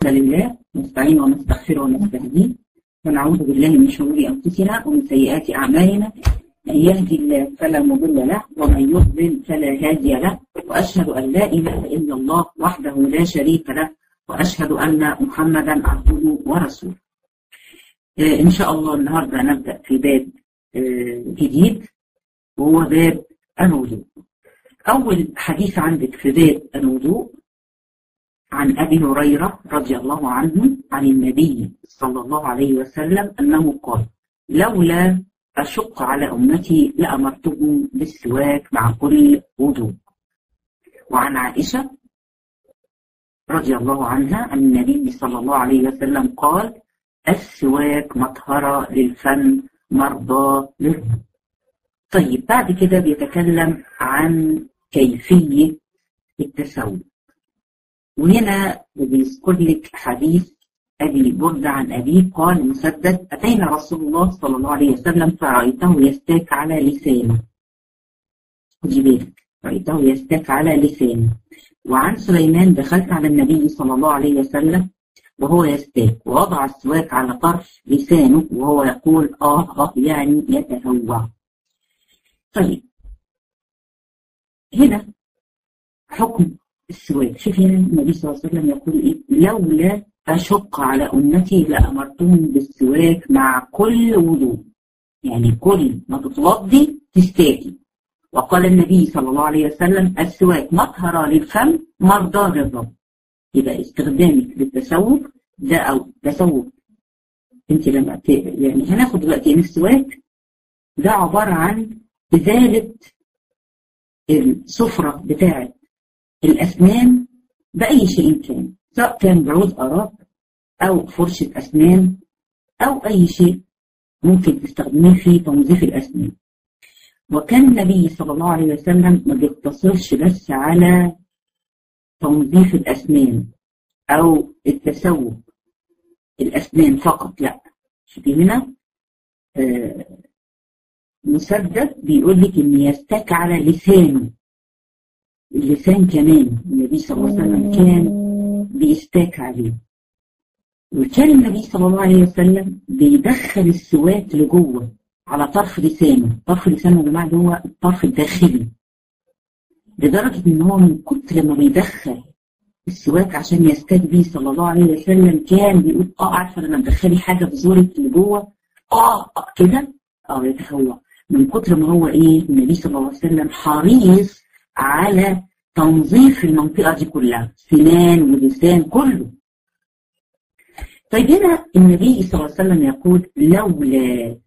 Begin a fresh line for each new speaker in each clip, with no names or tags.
لله نستعين ونستغفر ونستهديه ونعوذ بالله من شرور أنفسنا ومن سيئات أعمالنا من يهدي الله فلا مضل له ومن يضلل فلا هادي له وأشهد أن لا إله إلا الله وحده لا شريك له وأشهد أن محمدا عبده ورسوله آه إن شاء الله النهاردة نبدأ في باب آه جديد وهو باب الوضوء أول حديث عندك في باب الوضوء عن أبي هريرة رضي الله عنه عن النبي صلى الله عليه وسلم أنه قال لولا أشق على أمتي لأمرتهم بالسواك مع كل وضوء وعن عائشة رضي الله عنها أن النبي صلى الله عليه وسلم قال السواك مطهرة للفم مرضى للروح طيب بعد كده بيتكلم عن كيفية التسوق وهنا بيذكر لك حديث أبي بردة عن أبيه قال مسدد أتينا رسول الله صلى الله عليه وسلم فرأيته يستاك على لسانه خدي بالك رأيته يستاك على لسانه وعن سليمان دخلت على النبي صلى الله عليه وسلم وهو يستاك ووضع السواك على طرف لسانه وهو يقول آه آه يعني يتهوى طيب هنا حكم السواك شوف هنا النبي صلى الله عليه وسلم يقول إيه لولا أشق على أمتي لأمرتهم بالسواك مع كل وضوء يعني كل ما تتوضي تستاكي وقال النبي صلى الله عليه وسلم السواك مطهرة للفم مرضى للرب يبقى استخدامك للتسوق ده أو تسوق انت لما ت... يعني هناخد دلوقتي ان السواك ده عبارة عن إزالة السفرة بتاعة الأسنان بأي شيء كان سواء كان بعود أراك أو فرشة أسنان أو أي شيء ممكن تستخدميه في تنظيف الأسنان وكان النبي صلى الله عليه وسلم ما بيقتصرش بس على تنظيف الأسنان أو التسوق الأسنان فقط لا شوفي هنا آه مسدد بيقول لك إن يستك على لسانه اللسان كمان النبي صلى الله عليه وسلم كان بيستاك عليه وكان النبي صلى الله عليه وسلم بيدخل السواك لجوه على طرف لسانه طرف لسانه يا جماعه اللي هو الطرف الداخلي لدرجه ان هو من كتر ما بيدخل السواك عشان يستاك بيه صلى الله عليه وسلم كان بيقول اه عارفه لما تدخلي حاجه في زورك لجوه اه, آه كده اه يتهوى من كتر ما هو ايه النبي صلى الله عليه وسلم حريص على تنظيف المنطقة دي كلها سنان ولسان كله طيب هنا النبي صلى الله عليه وسلم يقول لولا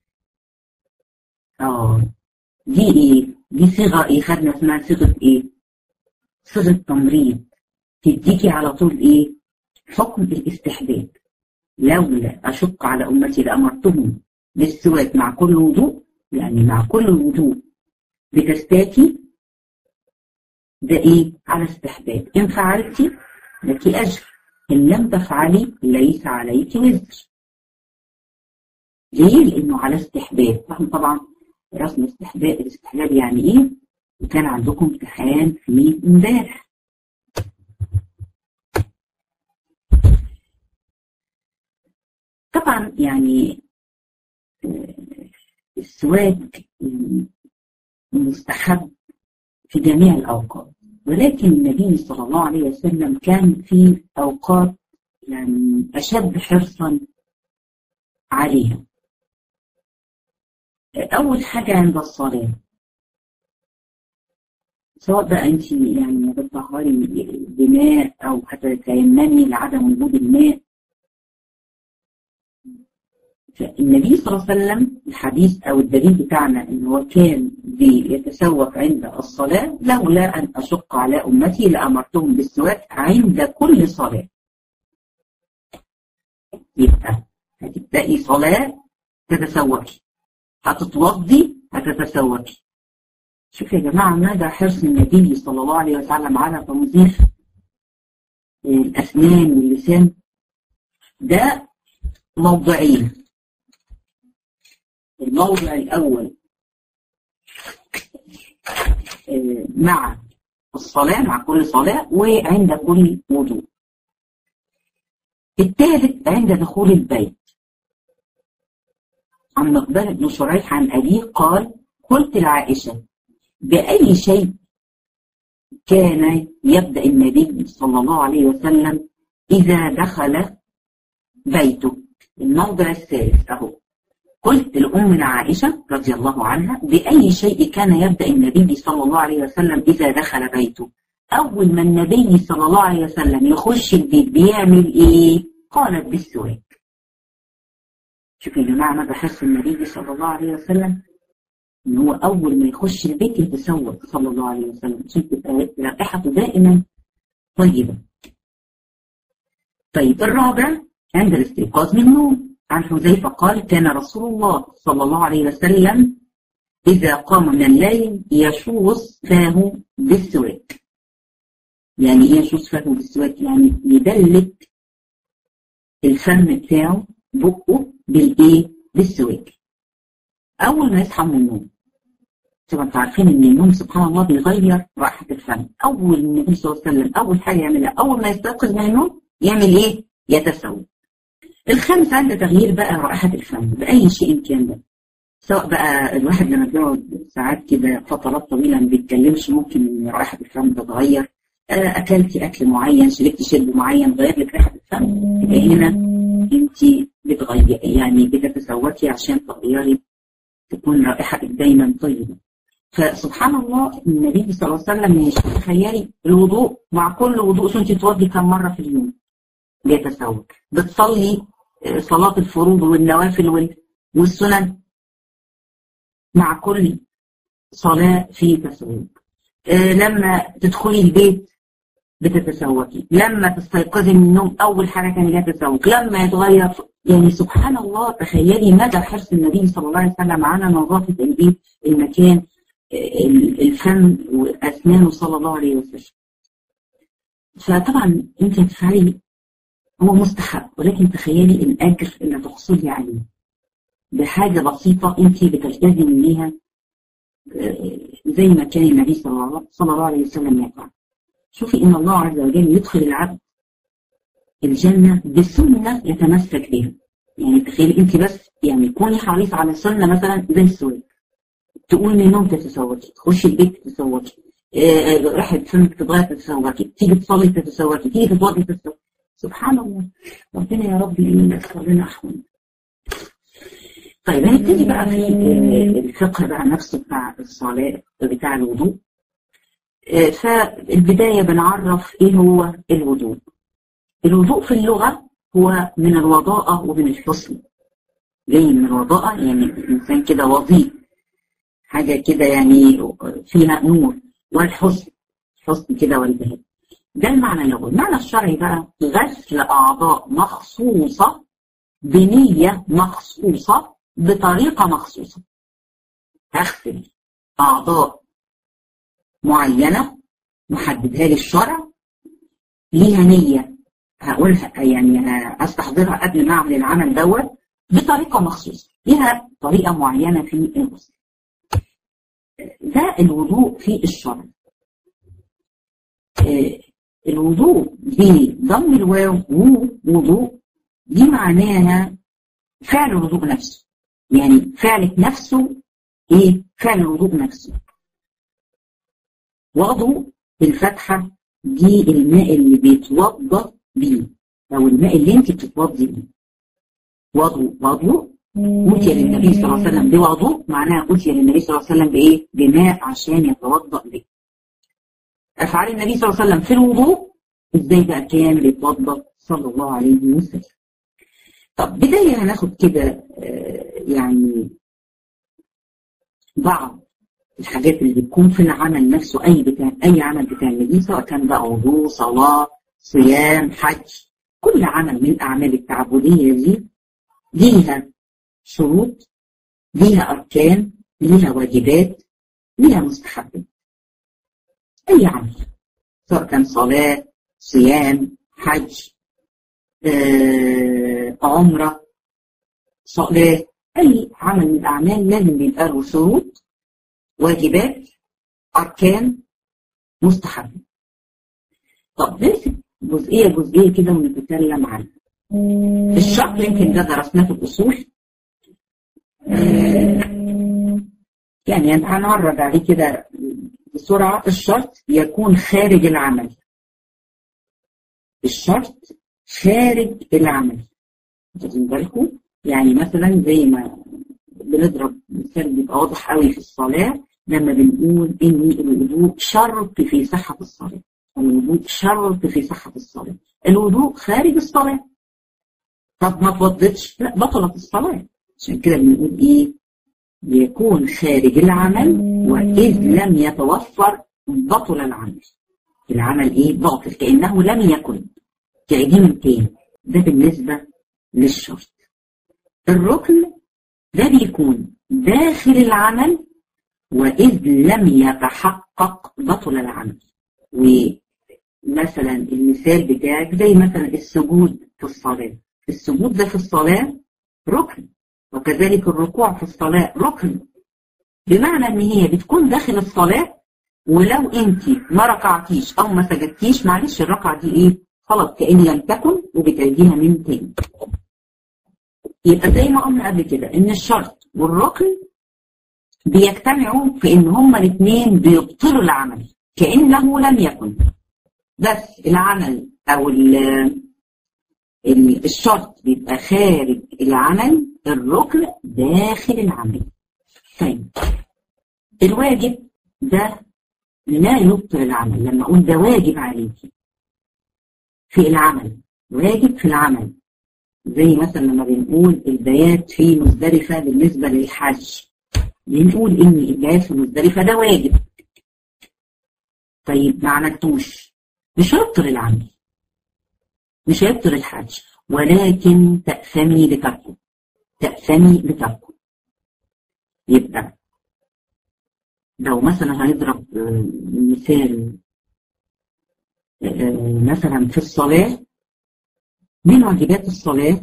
اه دي ايه دي صيغة ايه خدنا اسمها صيغة ايه صيغة تمريض تديكي على طول ايه حكم الاستحباب لولا اشق على امتي لامرتهم بالسواك مع كل وضوء يعني مع كل وضوء بتستاكي ده ايه على استحباب ان فعلتي لك اجر ان لم تفعلي ليس عليك وزر ليه لانه على استحباب احنا طبعا درسنا استحباب الاستحباب يعني ايه وكان عندكم امتحان في امبارح طبعا يعني السواك مستحب في جميع الأوقات ولكن النبي صلى الله عليه وسلم كان في أوقات يعني أشد حرصا عليها أول حاجة عند الصلاة سواء بقى أنت يعني بتطهري بماء أو هتتيممي لعدم وجود الماء فالنبي صلى الله عليه وسلم الحديث أو الدليل بتاعنا إن هو كان بيتسوق عند الصلاة لولا أن أشق على أمتي لأمرتهم بالسواك عند كل صلاة يبقى هتبدأي صلاة تتسوقي هتتوضي هتتسوقي شوف يا جماعة ماذا حرص النبي صلى الله عليه وسلم على تنظيف الأسنان واللسان ده موضعين الموضع الأول مع الصلاة مع كل صلاة وعند كل وضوء الثالث عند دخول البيت عن مقدار بن شريح عن أبيه قال قلت لعائشة بأي شيء كان يبدأ النبي صلى الله عليه وسلم إذا دخل بيته الموضع الثالث أهو قلت لأمنا عائشة رضي الله عنها بأي شيء كان يبدأ النبي صلى الله عليه وسلم إذا دخل بيته أول ما النبي صلى الله عليه وسلم يخش البيت بيعمل إيه قالت بالسواك شوف يا جماعة ماذا حس النبي صلى الله عليه وسلم إن هو أول ما يخش البيت يتسوق صلى الله عليه وسلم عشان تبقى رائحته دائما طيبة طيب الرابع عند الاستيقاظ من النوم عن حذيفة قال كان رسول الله صلى الله عليه وسلم إذا قام من الليل يشوص فاه بالسواك يعني إيه يشوص فاه بالسواك يعني يدلك الفم بتاعه بقه بالإيه بالسواك أول ما يصحى من النوم طبعا انتوا عارفين ان النوم سبحان الله بيغير رائحة الفم أول النبي صلى الله عليه وسلم أول حاجة يعملها أول ما يستيقظ من النوم يعمل إيه؟ يتسوق الخامس عند تغيير بقى رائحة الفم بأي شيء كان ده سواء بقى الواحد لما بيقعد ساعات كده فترات طويلة ما بيتكلمش ممكن ان رائحة الفم تتغير أكلتي أكل معين شربتي شرب معين غير لك رائحة الفم يبقى هنا أنت بتغيري يعني بتتسوقي عشان تغيري تكون رائحتك دايما طيبة فسبحان الله النبي صلى الله عليه وسلم مش تخيلي الوضوء مع كل وضوء انت توضي كم مرة في اليوم بيتسوق بتصلي صلاة الفروض والنوافل والسنن مع كل صلاة في تسوق لما تدخلي البيت بتتسوقي لما تستيقظي من النوم أول حاجة كان لها تسوق لما يتغير يعني سبحان الله تخيلي مدى حرص النبي صلى الله عليه وسلم على نظافة البيت المكان الفم وأسنانه صلى الله عليه وسلم فطبعا انت هتفعلي هو مستحب ولكن تخيلي الأجر اللي تحصلي عليه بحاجة بسيطة انت بتلتزمي بيها زي ما كان النبي صلى الله عليه وسلم يفعل شوفي ان الله عز وجل يدخل العبد الجنة بسنة يتمسك بها يعني تخيلي انت بس يعني كوني حريص على سنة مثلا زي السواك تقومي من النوم تتسوقي تخشي البيت تتسوقي ريحة فمك تتغير تتسوقي تيجي تصلي تتسوقي تيجي تتوضي تتسوقي سبحان الله ربنا يا رب يسر لنا احوالنا طيب هنبتدي بقى في الفقه بقى نفسه بتاع الصلاة بتاع الوضوء فالبداية بنعرف ايه هو الوضوء الوضوء في اللغة هو من الوضاءة ومن الحسن جاي من الوضاءة يعني الإنسان كده وضيء حاجة كده يعني فيها نور والحسن حسن كده والبهاء ده المعنى اللغوي المعنى الشرعي بقى غسل أعضاء مخصوصة بنية مخصوصة بطريقة مخصوصة هغسل أعضاء معينة محددها لي الشرع ليها نية هقولها يعني استحضرها قبل ما اعمل العمل دوت بطريقة مخصوصة ليها طريقة معينة في الغسل ده الوضوء في الشرع الوضوء بضم الواو وضوء دي معناها فعل الوضوء نفسه يعني فعلك نفسه ايه فعل الوضوء نفسه وضوء بالفتحة دي الماء اللي بيتوضى بيه او الماء اللي انت بتتوضي بيه وضوء وضوء أوتي للنبي صلى الله عليه وسلم بوضوء معناها أوتي للنبي صلى الله عليه وسلم بإيه؟ بماء عشان يتوضأ به. أفعال النبي صلى الله عليه وسلم في الوضوء إزاي بقى كان بيتوضأ صلى الله عليه وسلم. طب بداية هناخد كده يعني بعض الحاجات اللي بتكون في العمل نفسه أي بتاع أي عمل بتعمليه سواء كان بقى وضوء صلاة صيام حج كل عمل من الأعمال التعبدية دي ليها شروط ليها أركان ليها واجبات ليها مستحبات أي عمل سواء كان صلاة صيام حج آه، عمرة صلاة أي عمل من الأعمال لازم بيبقى له شروط واجبات أركان مستحبات طب نمسك جزئية جزئية كده ونتكلم عنها الشرط يمكن ده درسناه في الأصول يعني هنعرض عليه كده بسرعة الشرط يكون خارج العمل الشرط خارج العمل واخدين بالكم يعني مثلا زي ما بنضرب مثال بيبقى واضح قوي في الصلاة لما بنقول ان الوضوء شرط في صحة الصلاة الوضوء شرط في صحة الصلاة الوضوء خارج الصلاة طب ما توضتش لا بطلت الصلاة عشان كده بنقول ايه يكون خارج العمل وإذ لم يتوفر بطل العمل العمل ايه باطل كأنه لم يكن تعيديه من تاني ده بالنسبة للشرط الركن ده بيكون داخل العمل وإذ لم يتحقق بطل العمل ومثلا المثال بتاعك زي مثلا السجود في الصلاة السجود ده في الصلاة ركن وكذلك الركوع في الصلاة ركن بمعنى ان هي بتكون داخل الصلاة ولو انت ما ركعتيش او ما سجدتيش معلش الركعة دي ايه خلاص كأن لم تكن وبتعيديها من تاني يبقى زي ما قلنا قبل كده ان الشرط والركن بيجتمعوا في ان هما الاثنين بيبطلوا العمل كأنه لم يكن بس العمل او الشرط بيبقى خارج العمل الركن داخل العمل طيب الواجب ده لا يبطل العمل لما اقول ده واجب عليك في العمل واجب في العمل زي مثلا لما بنقول البيات في مزدلفة بالنسبة للحج بنقول ان البيات في مزدلفة ده واجب طيب ما عملتوش مش هيبطل العمل مش هيبطل الحج ولكن تأثمي لتركه تأثمي لتركه يبقى لو مثلا هنضرب مثال مثلا في الصلاة من واجبات الصلاة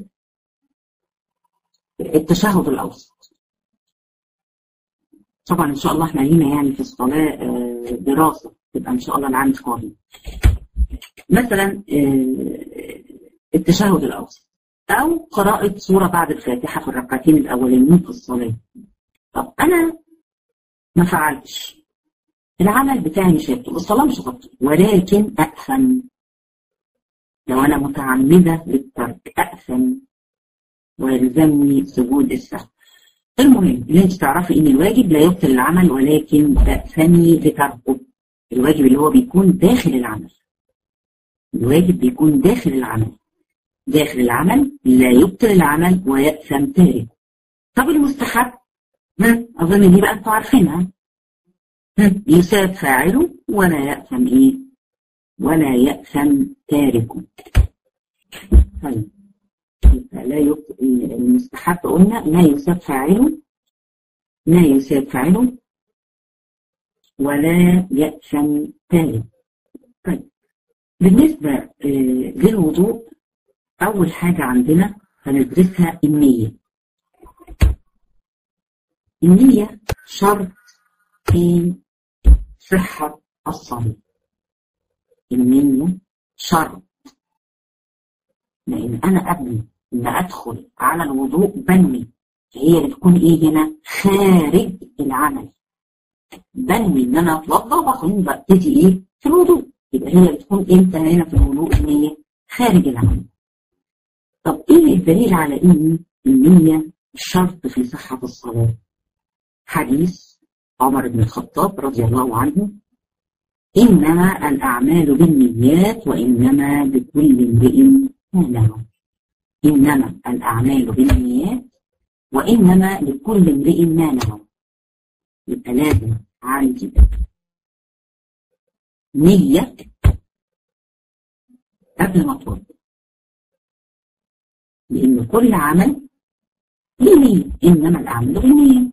التشهد الأوسط طبعا إن شاء الله احنا لينا يعني في الصلاة دراسة تبقى إن شاء الله العام القادم مثلا التشهد الأوسط أو قراءة سورة بعد الفاتحة في الركعتين الأولانيين في الصلاة طب أنا ما فعلتش العمل بتاعي مش هيبطل الصلاة مش هتبطل ولكن أأثم لو أنا متعمدة للترك أأثم ويلزمني سجود السهو المهم اللي انت تعرفي ان الواجب لا يبطل العمل ولكن تأثمي لتركه الواجب اللي هو بيكون داخل العمل الواجب بيكون داخل العمل داخل العمل لا يبطل العمل ويأثم تاركه طب المستحب أظن دي بقى انتوا عارفينها يساب فاعله ولا يأثم إيه ولا يأثم تاركه طيب لا يبطل المستحب قلنا لا يساب فاعله لا يساب فاعله ولا يأثم تاركه طيب بالنسبة للوضوء أول حاجة عندنا هندرسها النية النية شرط في صحة الصلاة النية شرط لأن أنا قبل ما أدخل على الوضوء بنوي هي اللي تكون إيه هنا خارج العمل بنوي إن أنا أتوضأ وبعدين ببتدي إيه في الوضوء يبقى هي اللي تكون إمتى هنا في الوضوء النية خارج العمل طب إيه الدليل على إن النية شرط في صحة الصلاة حديث عمر بن الخطاب رضي الله عنه إنما الأعمال بالنيات وإنما بكل امرئ ما نوى إنما الأعمال بالنيات وإنما لكل امرئ ما نوى يبقى لازم عندي نية قبل ما توضى لأن كل عمل ليه نية إنما الأعمال بالنيات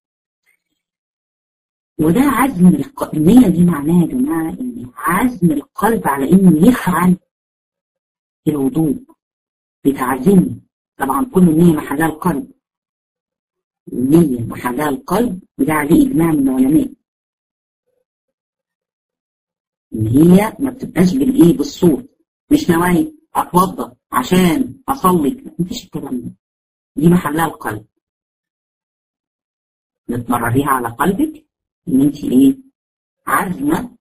وده عزم الق... النية دي معناها يا جماعة إن عزم القلب على إنه يفعل الوضوء بتعزيم طبعا كل نية محلها القلب النية محلها القلب وده عليه إجماع من العلماء إن هي ما بتبقاش بالإيه بالصوت مش نوايا أتوضى عشان اصلي مفيش الكلام ده دي محلها القلب بتمرريها على قلبك ان انت ايه عازمه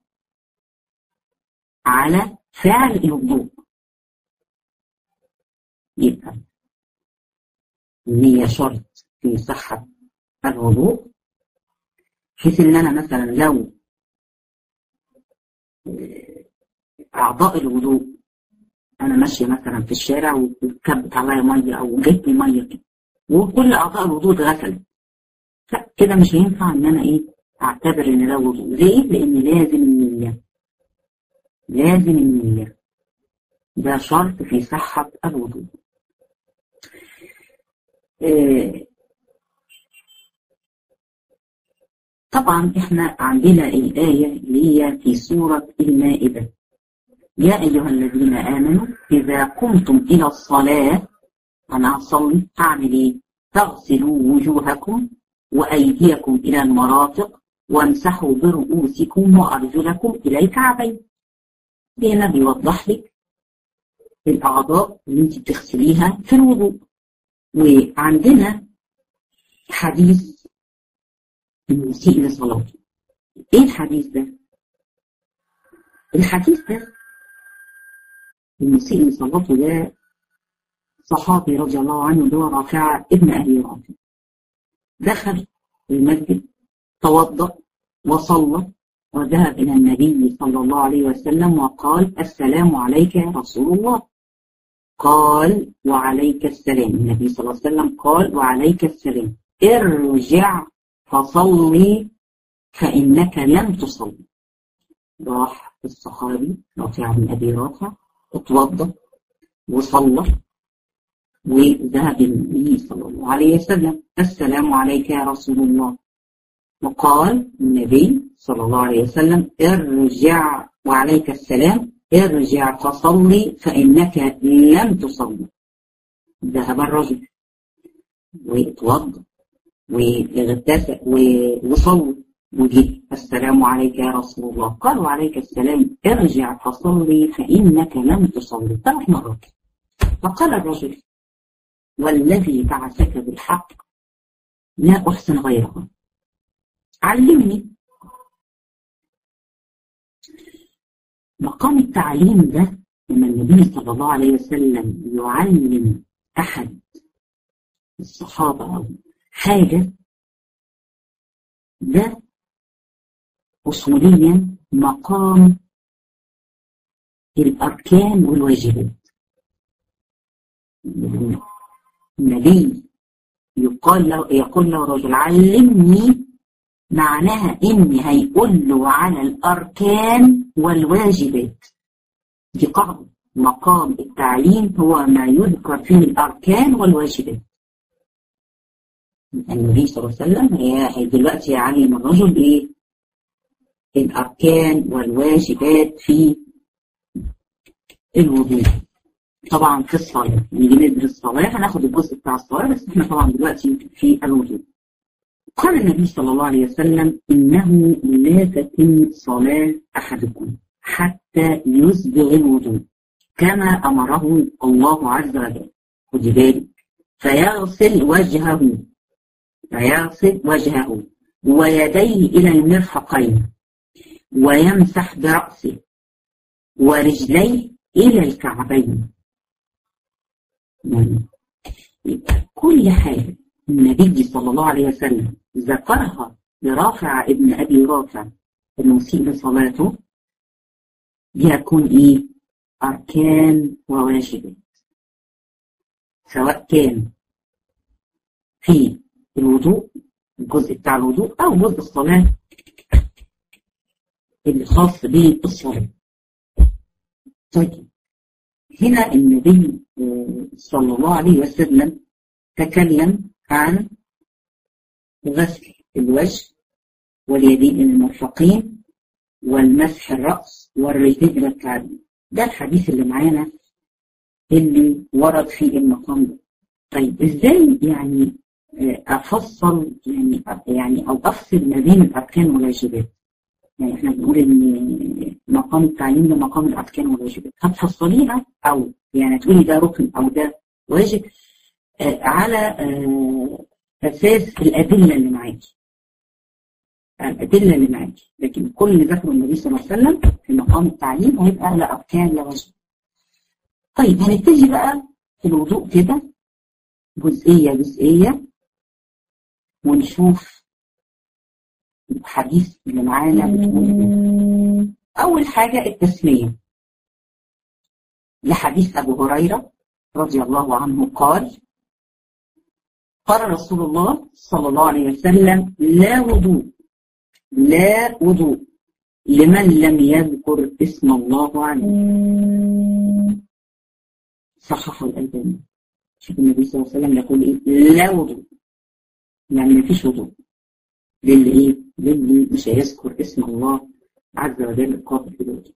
على فعل الوضوء يبقى النية شرط في صحة الوضوء بحيث ان انا مثلا لو اعضاء الوضوء انا ماشيه مثلا في الشارع وكبت عليا ميه او جبت ميه كده وكل اعضاء الوضوء اتغسلت لا كده مش هينفع ان انا ايه اعتبر ان ده وضوء ليه؟ لان لازم النيه لازم النيه ده شرط في صحه الوضوء إيه طبعا احنا عندنا الآية اللي هي في سورة المائدة يا أيها الذين آمنوا إذا قمتم إلى الصلاة أنا أصلي أعمل إيه؟ تغسلوا وجوهكم وأيديكم إلى المرافق وامسحوا برؤوسكم وأرجلكم إلى الكعبين. هنا بيوضح لك الأعضاء اللي أنت بتغسليها في الوضوء. وعندنا حديث المسيء لصلاته. إيه الحديث ده؟ الحديث ده المسيء لصلاته ده صحابي رضي الله عنه اللي هو رافع ابن أبي رافع دخل المسجد توضأ وصلى وذهب إلى النبي صلى الله عليه وسلم وقال السلام عليك يا رسول الله قال وعليك السلام النبي صلى الله عليه وسلم قال وعليك السلام ارجع فصلي فإنك لم تصلي راح الصحابي رافع بن أبي رافع اتوضى وصلى وذهب النبي صلى الله عليه وسلم السلام عليك يا رسول الله وقال النبي صلى الله عليه وسلم ارجع وعليك السلام ارجع فصلي فإنك لم تصلي ذهب الرجل واتوضى واغتسل وصلى وجد السلام عليك يا رسول الله قال وعليك السلام ارجع فصلي فإنك لم تصلي ثلاث مرات فقال الرجل والذي بعثك بالحق لا أحسن غيره علمني مقام التعليم ده لما النبي صلى الله عليه وسلم يعلم أحد الصحابة أو حاجة ده أصوليا مقام الأركان والواجبات النبي يقال له يقول له رجل علمني معناها إني هيقول له على الأركان والواجبات دي قاعدة مقام التعليم هو ما يذكر فيه الأركان والواجبات النبي صلى الله عليه وسلم هي دلوقتي يعلم الرجل إيه الأركان والواجبات في الوضوء طبعا في الصلاة نيجي ندرس الصلاة هناخد الجزء بتاع الصلاة بس احنا طبعا دلوقتي في الوضوء قال النبي صلى الله عليه وسلم إنه لا تتم صلاة أحدكم حتى يسبغ الوضوء كما أمره الله عز وجل خدي بالك فيغسل وجهه فيغسل وجهه ويديه إلى المرفقين ويمسح برأسه ورجليه إلى الكعبين يعني كل حاجة النبي صلى الله عليه وسلم ذكرها لرافع ابن أبي رافع المسيء لصلاته يكون إيه أركان وواجبات سواء كان في الوضوء الجزء بتاع الوضوء أو جزء الصلاة اللي خاص بالصلاة طيب هنا النبي صلى الله عليه وسلم تكلم عن غسل الوجه واليدين المرفقين والمسح الرأس والرجلين إلى الكعبين ده الحديث اللي معانا اللي ورد فيه المقام ده طيب ازاي يعني افصل يعني يعني او افصل ما بين الاركان والواجبات يعني احنا بنقول ان مقام التعليم ده مقام الاركان والواجبات هتفصليها او يعني تقولي ده ركن او ده واجب آه على آه اساس الادله اللي معاكي الادله اللي معاكي لكن كل اللي ذكره النبي صلى الله عليه وسلم في مقام التعليم هيبقى لا اركان لا واجب طيب هنبتدي بقى في الوضوء كده جزئيه جزئيه ونشوف الحديث اللي معانا بتقول اول حاجه التسميه لحديث ابو هريره رضي الله عنه قال قال رسول الله صلى الله عليه وسلم لا وضوء لا وضوء لمن لم يذكر اسم الله عليه صححه الألباني شوف النبي صلى الله عليه وسلم يقول ايه لا وضوء يعني ما فيش وضوء للي ايه للي مش هيذكر اسم الله عز وجل قابل للوضوء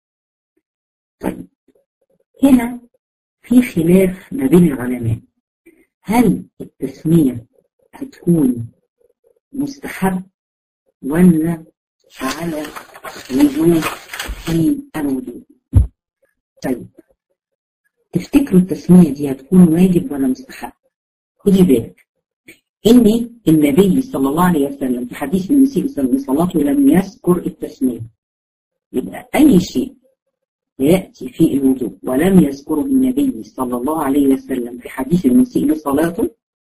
طيب هنا في خلاف ما بين العلماء هل التسمية هتكون مستحب ولا على وجوب في الوضوء طيب تفتكروا التسمية دي هتكون واجب ولا مستحب خدي بالك ان النبي صلى الله عليه وسلم في حديث المسيء صلاته لم يذكر التسمية يبقى اي شيء يأتي في الوضوء ولم يذكره النبي صلى الله عليه وسلم في حديث المسيء لصلاته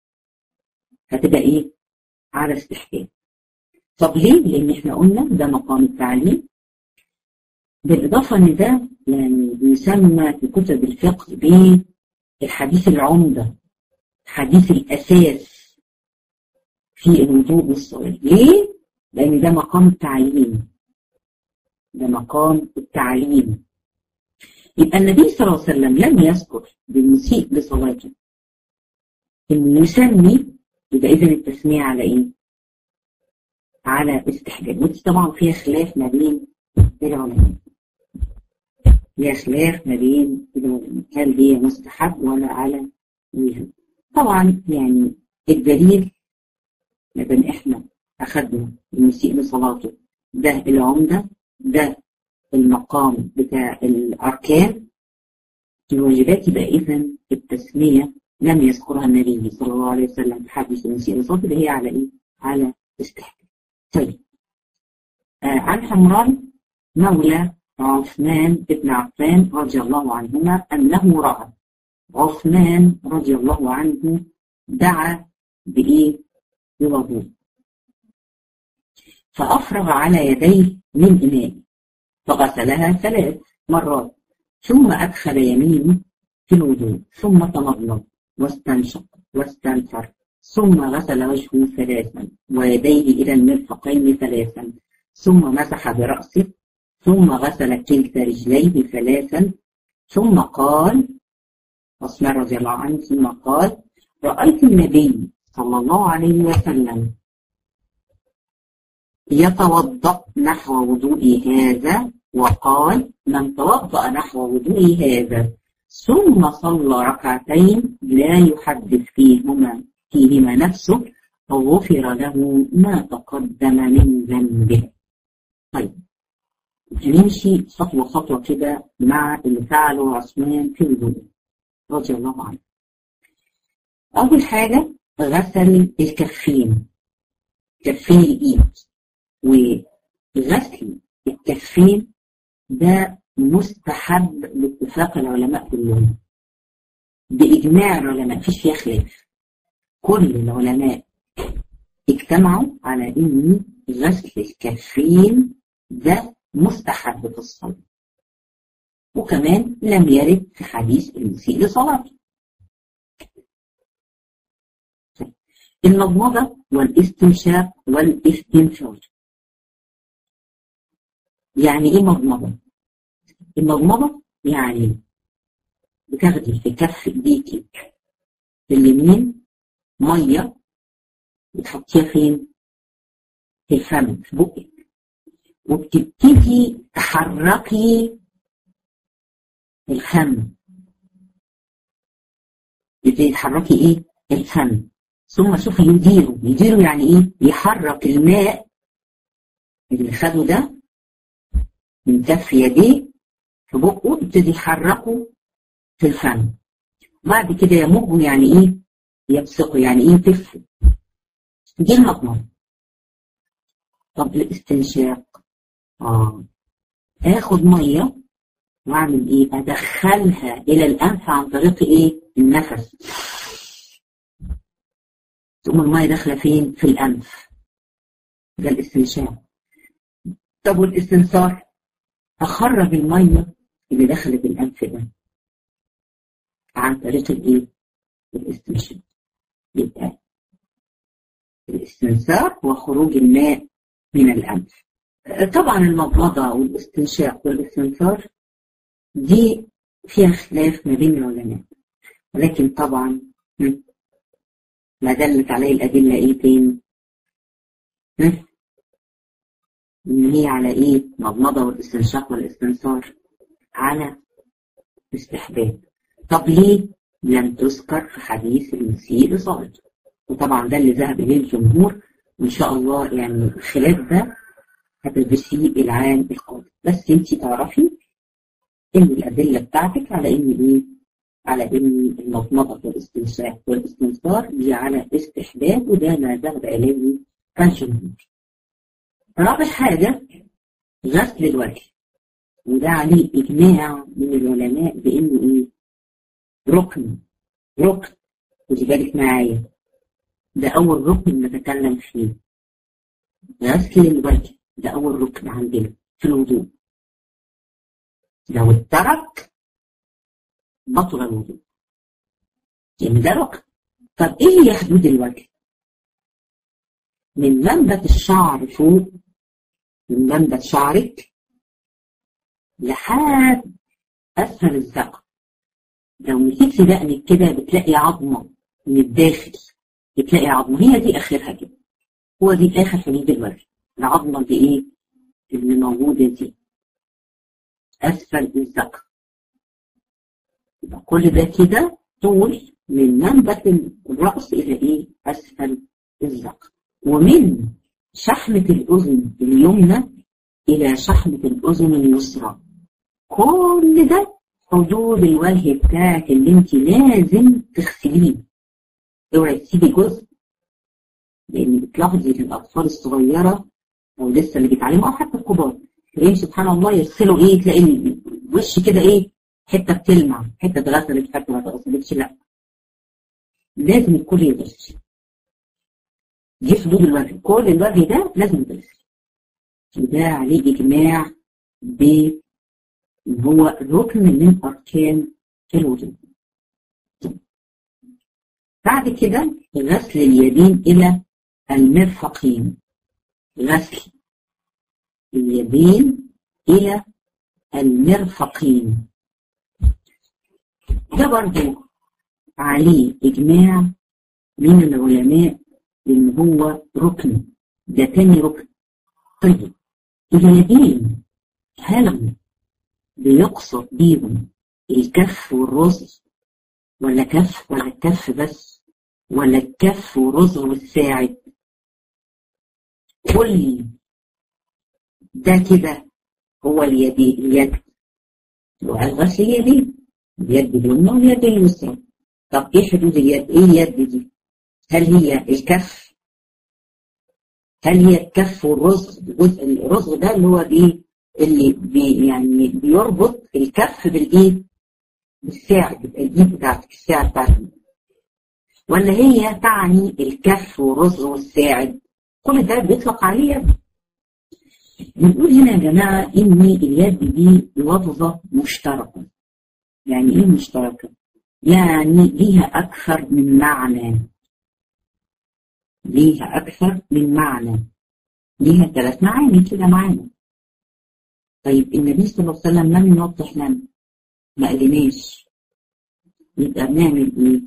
هتبقى ايه على استحكام طب ليه؟ لان احنا قلنا ده مقام التعليم بالاضافه ان ده يعني بيسمى في كتب الفقه بالحديث العمده حديث الاساس في الوضوء والصلاه ليه؟ لان ده مقام التعليم ده مقام التعليم يبقى النبي صلى الله عليه وسلم لم يذكر بالمسيء لصلاته انه يسمي يبقى اذا التسميه على ايه؟ على استحباب ودي طبعا فيها خلاف ما بين العلماء فيها خلاف ما بين العلماء هل هي مستحب ولا على وجوب طبعا يعني الدليل ما دام احنا اخذنا المسيء لصلاته ده العمده ده المقام بتاع الاركان الواجبات يبقى اذا التسميه لم يذكرها النبي صلى الله عليه وسلم في حديث المسيء لصلاته اللي هي على ايه؟ على استحباب طيب آه عن حمران مولى عثمان بن عفان رضي الله عنهما أنه رأى عثمان رضي الله عنه دعا بإيه؟ بوضوء فأفرغ على يديه من إناء فغسلها ثلاث مرات ثم أدخل يمينه في الوضوء ثم تمضمض واستنشق واستنثر ثم غسل وجهه ثلاثا ويديه إلى المرفقين ثلاثا ثم مسح برأسه ثم غسل كلتا رجليه ثلاثا ثم قال عثمان رضي الله عنه ثم قال رأيت النبي صلى الله عليه وسلم يتوضأ نحو وضوء هذا وقال من توضأ نحو وضوء هذا ثم صلى ركعتين لا يحدث فيهما فيهما نفسه غفر له ما تقدم من ذنبه طيب هنمشي خطوة خطوة كده مع اللي فعله عثمان في الوضوء رضي الله عنه أول حاجة غسل الكفين كفين الإيد وغسل الكفين ده مستحب باتفاق العلماء كلهم بإجماع العلماء مفيش فيها خلاف كل العلماء اجتمعوا على ان غسل الكفين ده مستحب في الصلاة وكمان لم يرد في حديث المسيء لصلاته المضمضة والاستنشاق والاستنفار يعني ايه مضمضة؟ المضمضة يعني بتاخدي في كف ايديكي اليمين ميه بتحطيها فين؟ في الفم في بقك وبتبتدي تحركي الفم بتبتدي تحركي ايه؟ الفم ثم شوفي يديره يديره يعني ايه؟ يحرك الماء اللي خده ده من كف يديه في بقه يبتدي يحركه في الفم بعد كده يمجوا يعني ايه يبصقوا يعني ايه يتفوا دي المضمضة طب الاستنشاق اه اخد ميه واعمل ايه ادخلها الى الانف عن طريق ايه النفس تقوم الميه داخله فين في الانف ده الاستنشاق طب والاستنثار اخرج الميه اللي دخلت الانف ده عن طريق الايه الاستنشاق يبقى الاستنثار وخروج الماء من الانف طبعا المضمضه والاستنشاق والاستنثار دي فيها خلاف ما بين العلماء ولكن طبعا ما دلت عليه الأدلة إيه تاني؟ إن هي على إيه؟ مضمضة والاستنشاق والاستنثار على استحباب طب ليه؟ لم تذكر في حديث المسيء لصالح وطبعا ده اللي ذهب إليه الجمهور وإن شاء الله يعني الخلاف ده هتدرسيه العام القادم بس انت تعرفي ان الادله بتاعتك على ان ايه على ان المضمضه والاستنشاق والاستنثار دي على استحباب وده ما ذهب اليه الجمهور رابع حاجه غسل الوجه وده عليه اجماع من العلماء بانه ايه ركن ركن خدي بالك معايا ده اول ركن نتكلم فيه غسل الوجه ده اول ركن عندنا في الوضوء لو اترك بطل الوضوء يعني ده ركن طب ايه هي حدود الوجه من منبت الشعر فوق من منبت شعرك لحد اسفل الذقن لو مسكت دقنك كده بتلاقي عظمه من الداخل بتلاقي عظمه هي دي اخرها كده هو دي اخر حدود الوجه العظمه دي ايه اللي موجوده دي أسفل الذقن يبقى كل ده كده طول من منبت الرأس إلى إيه؟ أسفل الذقن ومن شحمة الأذن اليمنى إلى شحمة الأذن اليسرى كل ده حدود الوجه بتاعك اللي انت لازم تغسليه اوعي تسيبي جزء لان بتلاحظي في الاطفال الصغيره او لسه اللي بيتعلموا او حتى الكبار تلاقيهم سبحان الله يغسلوا ايه تلاقي الوش كده ايه حته بتلمع حته اتغسلت حته ما اتغسلتش لا لازم الكل يغسل دي حدود الوجه كل الوجه ده لازم يغسل وده عليه اجماع ب هو ركن من اركان الوضوء بعد كده غسل اليدين الى المرفقين غسل اليدين إلى المرفقين ده برضو عليه إجماع من العلماء إن هو ركن ده تاني ركن طيب اليدين هل بيقصد بيهم الكف والرز ولا كف ولا الكف بس ولا الكف والرز والساعد كل ده كده هو اليد اليد والغسل اليدين اليد اليمنى واليد اليسرى طب ايه حدود اليد ايه اليد دي هل هي الكف هل هي الكف والرزق جزء الرزق ده اللي هو ايه اللي بي يعني بيربط الكف بالايه بالساعد الايد بتاعتك الساعد بتاعتك ولا هي تعني الكف والرزق والساعد كل ده بيطلق عليه يد بنقول هنا يا جماعة إن اليد دي لفظة مشتركة يعني إيه مشتركة؟ يعني ليها أكثر من معنى ليها أكثر من معنى ليها ثلاث معاني كده معانا طيب النبي صلى الله عليه وسلم لم يوضح لنا ما قالناش يبقى بنعمل إيه؟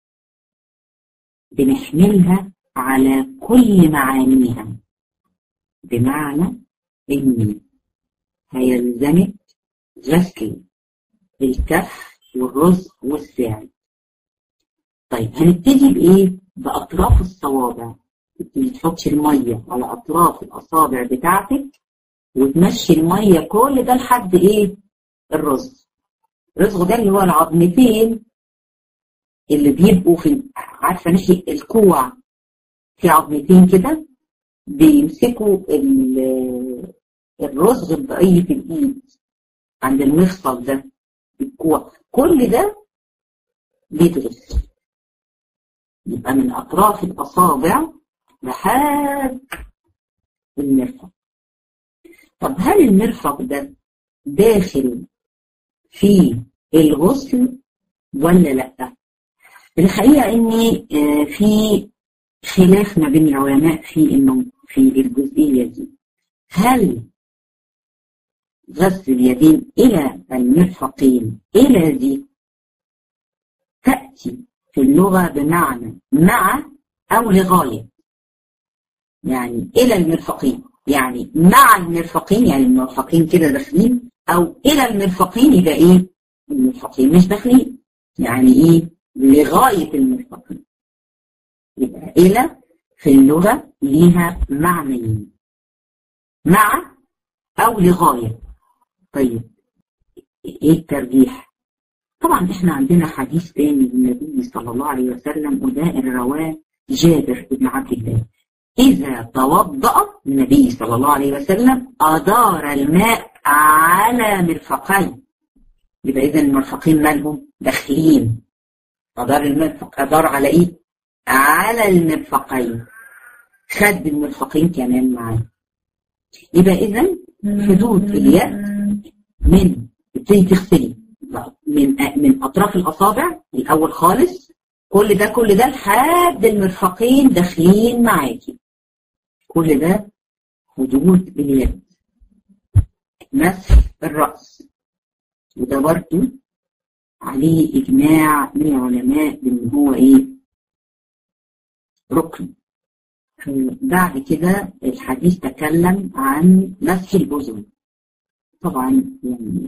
بنحملها على كل معانيها بمعنى إن هيلزمك غسل الكف والرز والساعد طيب هنبتدي بإيه؟ بأطراف الصوابع تحطي المية على أطراف الأصابع بتاعتك وتمشي المية كل ده لحد إيه؟ الرز الرزغ ده اللي هو العظمتين اللي بيبقوا في عارفه ناحيه الكوع في عظمتين كده بيمسكوا الرزغ بقية الإيد عند المفصل ده الكوع كل ده بيدرس يبقى من أطراف الأصابع لحد المرفق طب هل المرفق ده داخل في الغسل ولا لا الحقيقة ان في خلاف ما بين العلماء في انه في الجزئية دي هل غسل اليدين الى المرفقين الى دي تأتي في اللغة بمعنى مع او لغاية يعني الى المرفقين يعني مع المرفقين يعني المرفقين كده داخلين او الى المرفقين يبقى ايه المرفقين مش داخلين يعني ايه لغاية المرفقين يبقى الى في اللغة ليها معنيين مع او لغاية طيب ايه الترجيح طبعا احنا عندنا حديث تاني للنبي صلى الله عليه وسلم وده الرواه جابر بن عبد الله إذا توضأ النبي صلى الله عليه وسلم أدار الماء على مرفقين يبقى إذا المرفقين مالهم داخلين أدار المرفق أدار على إيه؟ على المرفقين خد المرفقين كمان معاه يبقى إذا حدود اليد من تبتدي تغسلي من من أطراف الأصابع الأول خالص كل ده كل ده لحد المرفقين داخلين معاكي كل ده حدود اليد مسح الرأس وده برضه عليه إجماع من العلماء بأن هو إيه ركن بعد كده الحديث تكلم عن مسح الأذن طبعا يعني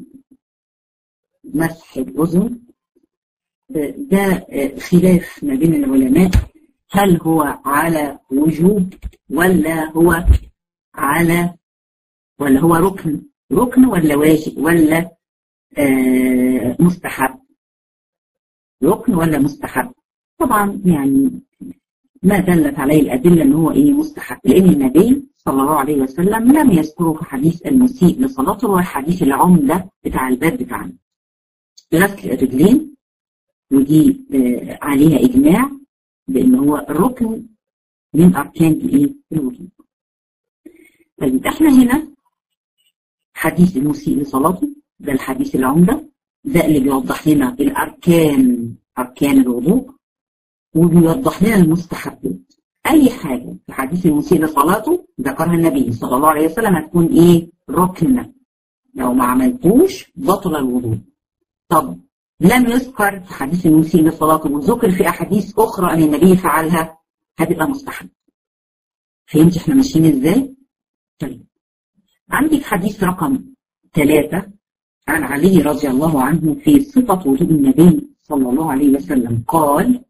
مسح الأذن ده خلاف ما بين العلماء هل هو على وجوب ولا هو على ولا هو ركن ركن ولا واجب ولا آه مستحب ركن ولا مستحب طبعا يعني ما دلت عليه الأدلة أنه هو إيه مستحب لأن النبي صلى الله عليه وسلم لم يذكره في حديث المسيء لصلاته هو حديث العمدة بتاع الباب بتاعنا غسل الرجلين ودي آه عليها إجماع بأن هو ركن من أركان الإيه الوجود طيب احنا هنا حديث المسيء لصلاته ده الحديث العمدة ده اللي بيوضح لنا الأركان أركان الوضوء وبيوضح لنا المستحبات أي حاجة في حديث المسيء لصلاته ذكرها النبي صلى الله عليه وسلم هتكون إيه ركن لو ما عملتوش بطل الوضوء طب لم يذكر في حديث المسيء لصلاته وذكر في أحاديث أخرى أن النبي فعلها هتبقى مستحب فهمت احنا ماشيين ازاي؟ طيب عندك حديث رقم ثلاثة عن علي رضي الله عنه في صفة وجود النبي صلى الله عليه وسلم قال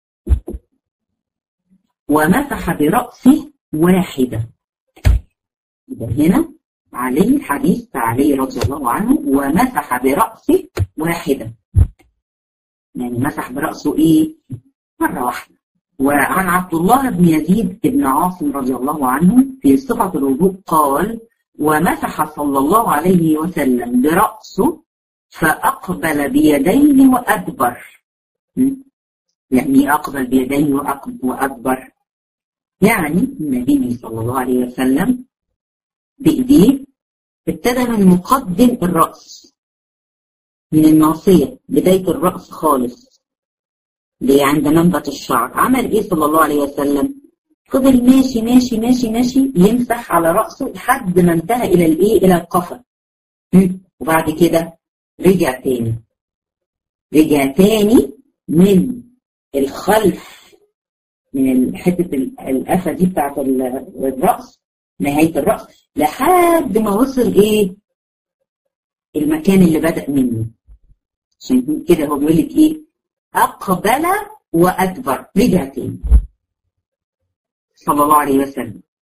ومسح برأسه واحدة يبقى هنا علي الحديث علي رضي الله عنه ومسح برأسه واحدة يعني مسح برأسه ايه مرة واحدة وعن عبد الله بن يزيد بن عاصم رضي الله عنه في صفة الوضوء قال ومسح صلى الله عليه وسلم برأسه فأقبل بيديه وأدبر يعني أقبل بيديه وأدبر يعني النبي صلى الله عليه وسلم بإيديه ابتدى من مقدم الرأس من الناصية بداية الرأس خالص اللي عند منبت الشعر عمل ايه صلى الله عليه وسلم فضل ماشي ماشي ماشي ماشي يمسح على رأسه لحد ما انتهى إلى الإيه إلى القفا وبعد كده رجع تاني رجع تاني من الخلف من حتة القفا دي بتاعت الرأس نهاية الرأس لحد ما وصل إيه المكان اللي بدأ منه عشان كده هو بيقول لك إيه أقبل وأدبر رجع تاني صلى الله عليه وسلم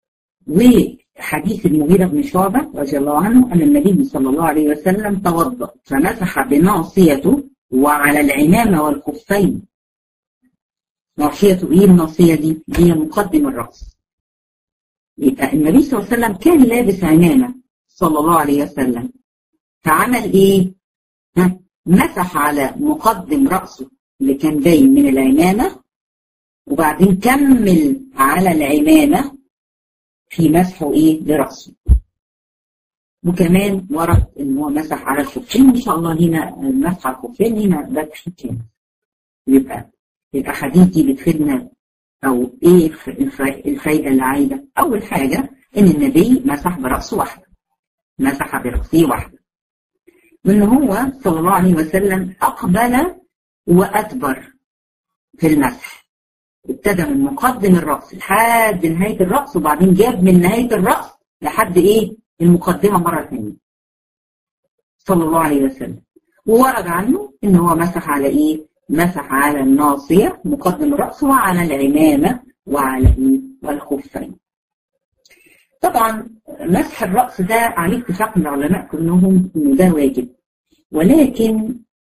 وحديث المغيرة بن شعبة رضي الله عنه أن النبي صلى الله عليه وسلم توضأ فمسح بناصيته وعلى العمامة والخفين ناصيته إيه الناصية دي؟ هي مقدم الرأس يبقى النبي صلى الله عليه وسلم كان لابس عمامة صلى الله عليه وسلم فعمل إيه؟ ها؟ مسح على مقدم رأسه اللي كان باين من العمامة وبعدين كمل على العمامة في مسحه ايه لرأسه وكمان ورد ان هو مسح على الخفين ان شاء الله هنا مسح على الخفين هنا ده كام يبقى الاحاديث دي بتفيدنا او ايه الفايده اللي عايزه اول حاجه ان النبي مسح براسه واحده مسح براسه واحده وان هو صلى الله عليه وسلم اقبل وادبر في المسح ابتدى من مقدم الرأس لحد نهاية الرأس وبعدين جاب من نهاية الرأس لحد ايه المقدمة مرة ثانية صلى الله عليه وسلم وورد عنه ان هو مسح على ايه مسح على الناصية مقدم الرأس وعلى العمامة وعلى ايه والخفين طبعا مسح الرأس ده عليه اتفاق من العلماء كلهم انه ده واجب ولكن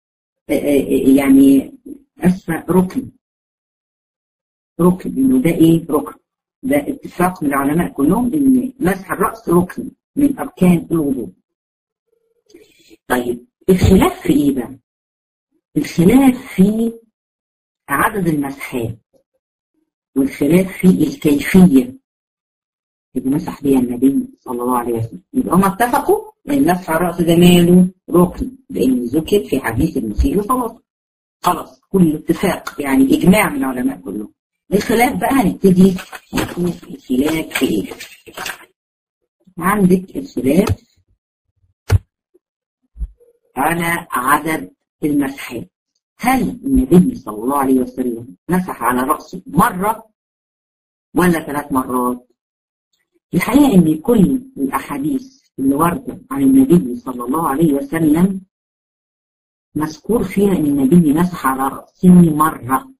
يعني اسفة ركن ركن انه ده ايه ركن ده اتفاق من العلماء كلهم ان مسح الراس ركن من اركان الوضوء طيب الخلاف في ايه بقى الخلاف في عدد المسحات والخلاف في الكيفيه اللي مسح بيها النبي صلى الله عليه وسلم يبقى هم اتفقوا ان مسح الراس ده ماله ركن لان ذكر في حديث المسيء صلاته خلاص كل اتفاق يعني اجماع من العلماء كلهم الخلاف بقى هنبتدي نشوف الخلاف في ايه عندك الخلاف على عدد المسحات هل النبي صلى الله عليه وسلم مسح على رأسه مرة ولا ثلاث مرات الحقيقة ان كل الاحاديث اللي واردة عن النبي صلى الله عليه وسلم مذكور فيها ان النبي مسح على رأسه مرة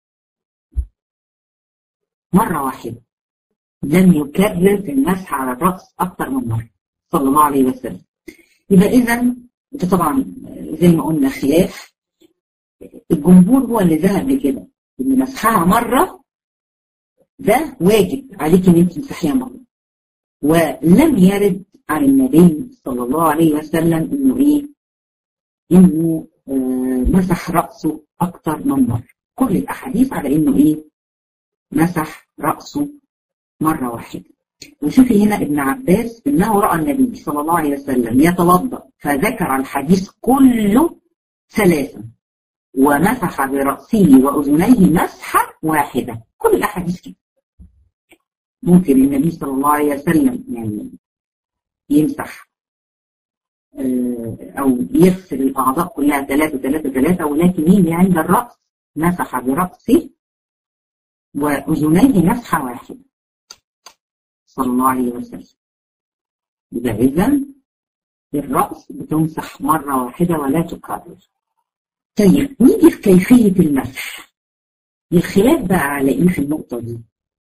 مرة واحدة لم يكرر المسح على الرأس أكثر من مرة صلى الله عليه وسلم يبقى إذا ده طبعا زي ما قلنا خلاف الجمهور هو اللي ذهب لكده إن مسحها مرة ده واجب عليك إن أنت تمسحيها مرة ولم يرد عن النبي صلى الله عليه وسلم إنه إيه إنه آه مسح رأسه أكثر من مرة كل الأحاديث على إنه إيه مسح رأسه مرة واحدة وشوفي هنا ابن عباس انه رأى النبي صلى الله عليه وسلم يتوضأ فذكر الحديث كله ثلاثا ومسح برأسه وأذنيه مسحة واحدة كل الأحاديث كده ممكن النبي صلى الله عليه وسلم يعني يمسح أو يغسل الأعضاء كلها ثلاثة ثلاثة ثلاثة ولكن يجي عند الرأس مسح برأسه وأذنيه مسحة واحدة صلى الله عليه وسلم يبقى إذا الرأس بتمسح مرة واحدة ولا تكرر طيب نيجي في كيفية المسح الخلاف بقى على إيه في النقطة دي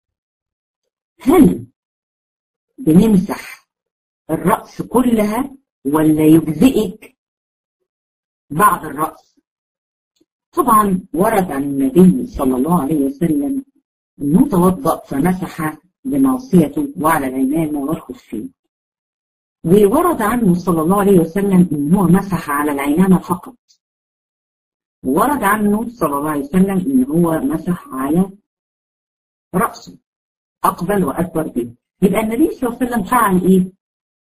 هل بنمسح الرأس كلها ولا يجزئك بعض الرأس طبعا ورد عن النبي صلى الله عليه وسلم انه توضأ فمسح بناصيته وعلى العمامة والخفين وورد عنه صلى الله عليه وسلم ان هو مسح على العمامة فقط ورد عنه صلى الله عليه وسلم ان هو مسح على رأسه أقبل وأكبر به يبقى النبي صلى الله عليه وسلم فعل إيه؟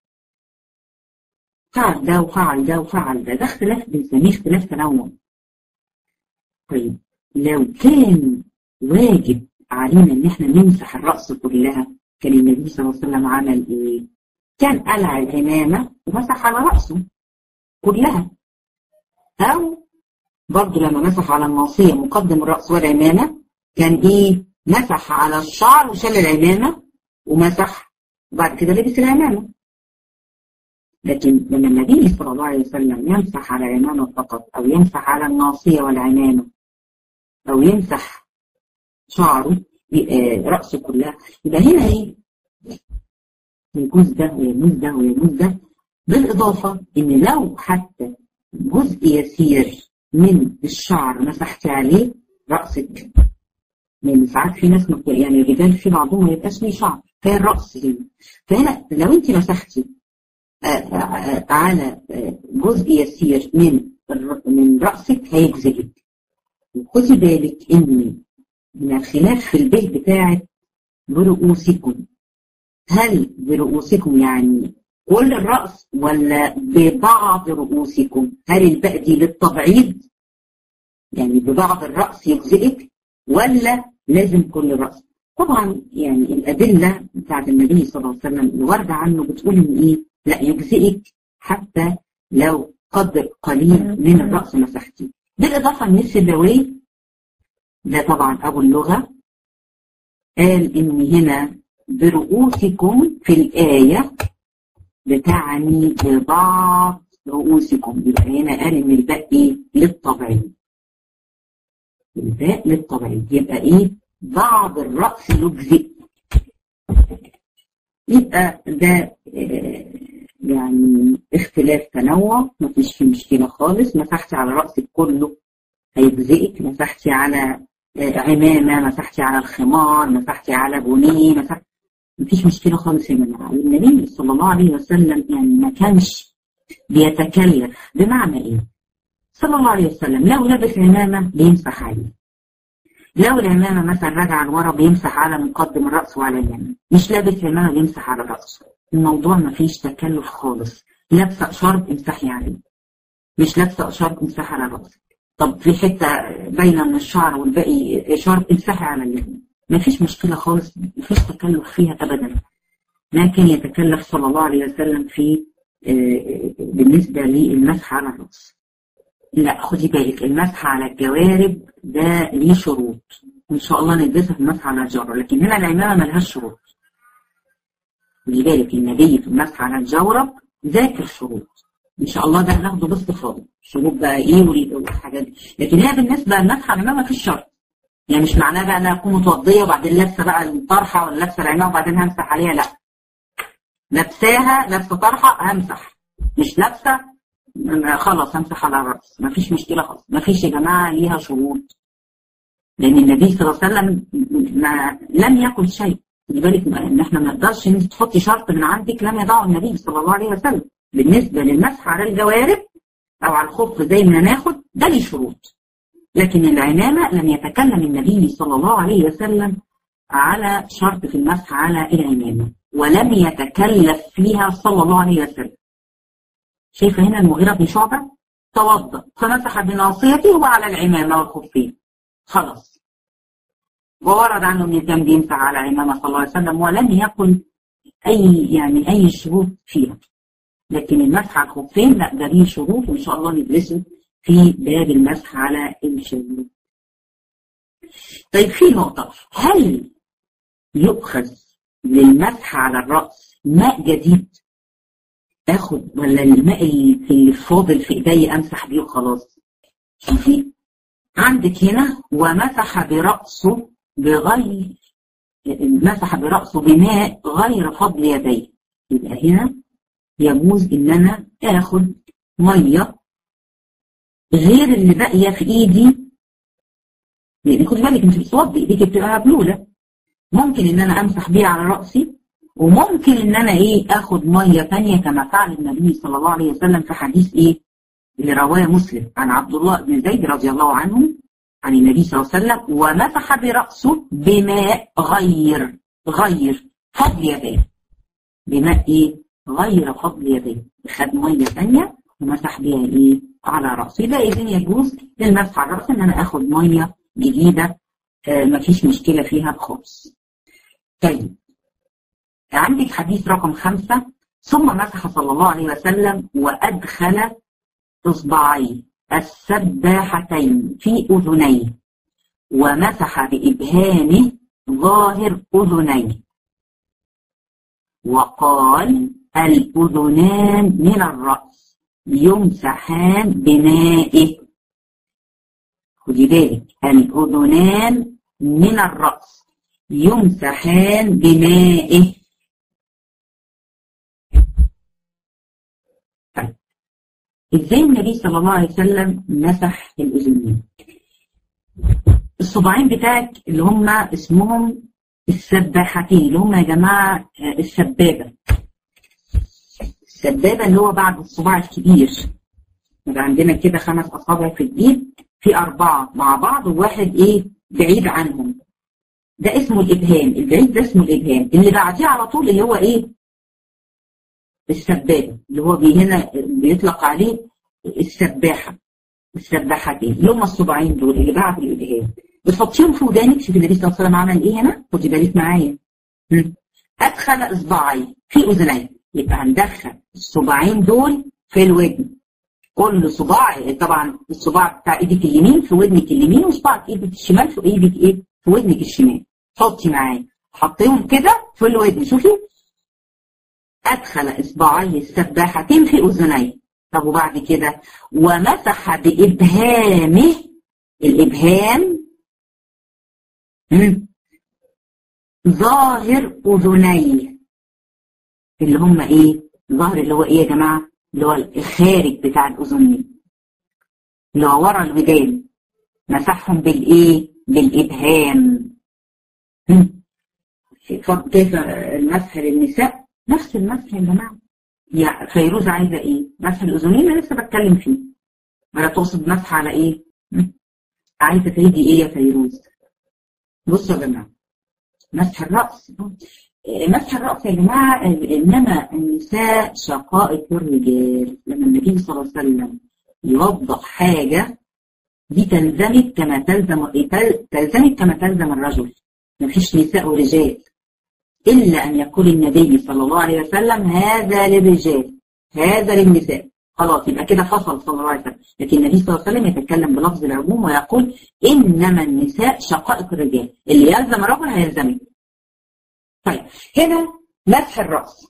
فعل ده وفعل ده وفعل ده ده اختلاف بنسميه اختلاف تنوع طيب لو كان واجب علينا ان احنا نمسح الرأس كلها كان النبي صلى الله عليه وسلم عمل ايه كان قلع العمامة ومسح على رأسه كلها او برضه لما مسح على الناصية مقدم الرأس والعمامة كان ايه مسح على الشعر وشال العمامة ومسح وبعد كده لبس العمامة لكن لما النبي صلى الله عليه وسلم يمسح على العمامة فقط أو يمسح على الناصية والعمامة أو يمسح شعره رأسه كلها يبقى هنا إيه يجوز ده ويجوز ده ويجوز ده بالإضافة إن لو حتى جزء يسير من الشعر مسحتي عليه رأسك لأن ساعات في ناس يعني الرجال في بعضهم ما يبقاش ليه شعر فهي الرأس هنا فهنا لو أنت مسحتي على جزء يسير من من رأسك هيجزئك وخدي بالك إن من الخلاف في البيت بتاعك برؤوسكم هل برؤوسكم يعني كل الرأس ولا ببعض رؤوسكم هل الباء دي للتبعيض يعني ببعض الرأس يجزئك ولا لازم كل الرأس طبعا يعني الأدلة بتاعت النبي صلى الله عليه وسلم الواردة عنه بتقول إن إيه لا يجزئك حتى لو قدر قليل من الرأس مسحتي بالإضافة إن السبوي ده طبعا أبو اللغة قال إن هنا برؤوسكم في الآية بتعني ببعض رؤوسكم يبقى هنا قال إن الباء إيه للطبيعي الباء للطبيعي يبقى إيه بعض الرأس يجزئ يبقى ده يعني اختلاف تنوع مفيش فيه مشكلة خالص مسحتي على رأسك كله هيجزئك مسحتي على عمامة مسحتي على الخمار مسحتي على بنيه مسحتي مفيش مشكلة خالص يا جماعة والنبي صلى الله عليه وسلم يعني ما كانش بيتكلف بمعنى ايه؟ صلى الله عليه وسلم لو لبس عمامة بيمسح عليه لو العمامة مثلا راجعة لورا بيمسح على مقدم الرأس وعلى اليمين مش لابس عمامة بيمسح على رأسه الموضوع ما فيش تكلف خالص لابسة شرب امسحي عليه مش لابسة شرب امسحي على رأسك طب في حتة باينة من الشعر والباقي شرب امسحي على اليمين ما فيش مشكلة خالص ما فيش تكلف فيها أبدا ما كان يتكلف صلى الله عليه وسلم في بالنسبة للمسح على الرأس لا خدي بالك المسح على الجوارب ده ليه شروط ان شاء الله ندرسها في المسح على الجورب لكن هنا العمامه ملهاش شروط خدي بالك النبي في المسح على الجورب ذاكر شروط ان شاء الله ده هناخده باستفاضه شروط بقى ايه والحاجات دي لكن هي بالنسبه للمسح على العمامه مفيش شرط يعني مش معناه بقى انا اكون متوضيه وبعدين لابسه بقى الطرحه ولا لابسه العمامه وبعدين همسح عليها لا لابساها لابسه طرحه همسح مش لابسه خلاص همسح على الرأس ما فيش مشكلة خالص ما فيش يا جماعة ليها شروط لأن النبي صلى الله عليه وسلم ما لم يقل شيء خدي بالك ان احنا ما نقدرش ان انت تحطي شرط من عندك لم يضعه النبي صلى الله عليه وسلم بالنسبة للمسح على الجوارب أو على الخف زي ما ناخد ده ليه شروط لكن العمامة لم يتكلم النبي صلى الله عليه وسلم على شرط في المسح على العمامة ولم يتكلف فيها صلى الله عليه وسلم شايفه هنا المغيرة بن شعبة توضأ فمسح بناصيته وعلى العمامة والخفين خلاص وورد عنه ان كان بيمسح على العمامة صلى الله عليه وسلم ولم يقل اي يعني اي شروط فيها لكن المسح على الخفين لا ده ليه شروط وان شاء الله ندرسه في باب المسح على الشروط طيب في نقطة هل يؤخذ للمسح على الرأس ماء جديد اخد ولا الماء اللي فاضل في ايدي امسح بيه وخلاص شوفي عندك هنا ومسح برأسه بغير مسح برأسه بماء غير فضل يديه يبقى هنا يجوز ان انا اخد ميه غير اللي باقيه في ايدي يعني خدي بالك انت بتوضي ايديك بتبقى مبلوله ممكن ان انا امسح بيها على راسي وممكن ان انا ايه اخد ميه ثانيه كما فعل النبي صلى الله عليه وسلم في حديث ايه اللي رواه مسلم عن عبد الله بن زيد رضي الله عنه عن النبي صلى الله عليه وسلم ومسح براسه بماء غير غير فضل يديه بماء ايه غير فضل يديه خد ميه ثانيه ومسح بيها ايه على راسه ده اذن يجوز للمسح على الراس ان انا اخد ميه جديده آه مفيش مشكله فيها خالص طيب عندك حديث رقم خمسة ثم مسح صلى الله عليه وسلم وأدخل إصبعيه السباحتين في أذنيه ومسح بإبهامه ظاهر أذنيه وقال الأذنان من الرأس يمسحان بمائه خدي بالك الأذنان من الرأس يمسحان بمائه ازاي النبي صلى الله عليه وسلم مسح الاذنين الصباعين بتاعك اللي هم اسمهم السباحتين اللي هم يا جماعه السبابه السبابه اللي هو بعد الصباع الكبير يبقى عندنا كده خمس اصابع في الايد في اربعه مع بعض وواحد ايه بعيد عنهم ده اسمه الابهام البعيد ده اسمه الابهام اللي بعديه على طول اللي هو ايه السبابه اللي هو بي هنا بيطلق عليه السباحه السباحتين اللي هم الصباعين دول اللي بعد الابهام بتحطيهم في ودانك شوف النبي صلى الله عليه وسلم عمل ايه هنا خدي بالك معايا ادخل اصبعي في اذني يبقى هندخل الصباعين دول في الودن كل صباع طبعا الصباع بتاع ايدك اليمين في ودنك اليمين وصباع ايدك الشمال في ايدك ايه في ودنك الشمال حطي معايا حطيهم كده في الودن شوفي ادخل اصبعي السباحتين في اذني طب وبعد كده ومسح بابهامه الابهام ظاهر اذنيه اللي هم ايه ظاهر اللي هو ايه يا جماعه اللي هو الخارج بتاع الاذنين اللي هو ورا الودان مسحهم بالايه بالابهام كيف المسح للنساء نفس المسح يا جماعه يا فيروز عايزه ايه مسح الاذنين انا لسه بتكلم فيه ولا تقصد مسح على ايه عايزه تهدي ايه يا فيروز بصوا يا جماعه مسح الراس مسح الرأس يا جماعة إنما النساء شقائق الرجال لما النبي صلى الله عليه وسلم يوضح حاجة دي تلزمك كما تلزم تلزمك كما تلزم الرجل مفيش نساء ورجال إلا أن يقول النبي صلى الله عليه وسلم هذا للرجال هذا للنساء خلاص يبقى كده فصل صلى الله عليه وسلم لكن النبي صلى الله عليه وسلم يتكلم بلفظ العموم ويقول إنما النساء شقائق الرجال اللي يلزم الرجل هيلزمك طيب هنا مسح الرأس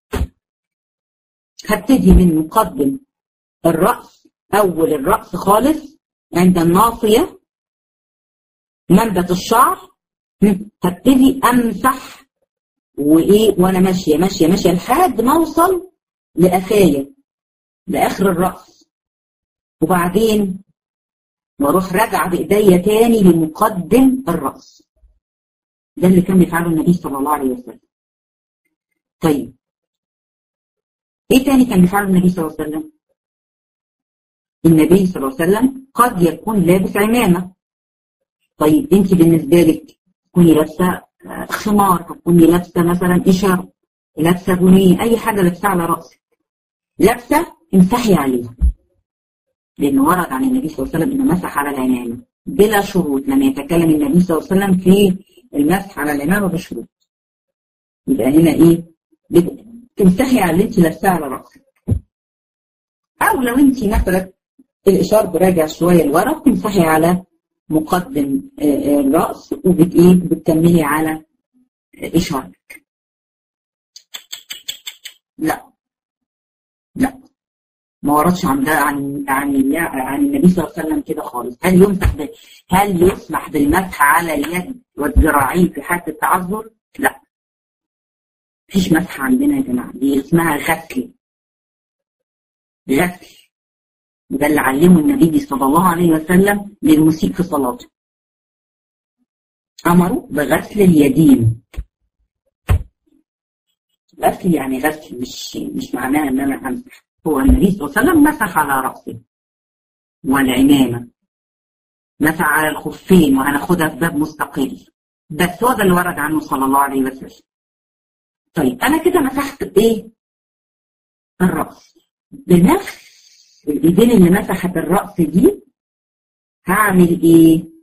هبتدي من مقدم الرأس أول الرأس خالص عند الناصية منبت الشعر هبتدي أمسح وإيه وأنا ماشية ماشية ماشية لحد ما أوصل لقفايا لآخر الرأس وبعدين واروح راجعة بإيديا تاني لمقدم الرأس ده اللي كان بيفعله النبي صلى الله عليه وسلم طيب ايه تاني كان بيفعله النبي صلى الله عليه وسلم النبي صلى الله عليه وسلم قد يكون لابس عمامة طيب انت بالنسبة لك تكوني لابسة خمار تكوني لابسة مثلا إشار لابسة بنية أي حاجة لابسة على رأسك لابسة امسحي عليها لأن ورد عن النبي صلى الله عليه وسلم إنه مسح على العمامة بلا شروط لم يتكلم النبي صلى الله عليه وسلم في المسح على العمامة بشروط يبقى هنا إيه تمسحي على اللي أنت لابساه على رأسك أو لو أنت مثلا الإشارب راجع شوية لورا تمسحي على مقدم الرأس وبت إيه بتكملي على إشاربك لا لا ما وردش عن ده عن عن عن النبي صلى الله عليه وسلم كده خالص هل يمسح هل يسمح بالمسح على اليد والذراعين في حاله التعذر؟ لا مفيش مسح عندنا يا جماعه دي اسمها غسل غسل وده اللي علمه النبي صلى الله عليه وسلم للمسيء في صلاته امره بغسل اليدين غسل يعني غسل مش مش معناه ان انا امسح هو النبي صلى الله عليه وسلم مسح على رأسه والعمامة مسح على الخفين وهناخدها في باب مستقل بس هو ده اللي ورد عنه صلى الله عليه وسلم طيب أنا كده مسحت إيه؟ الرأس بنفس الإيدين اللي مسحت الرأس دي هعمل إيه؟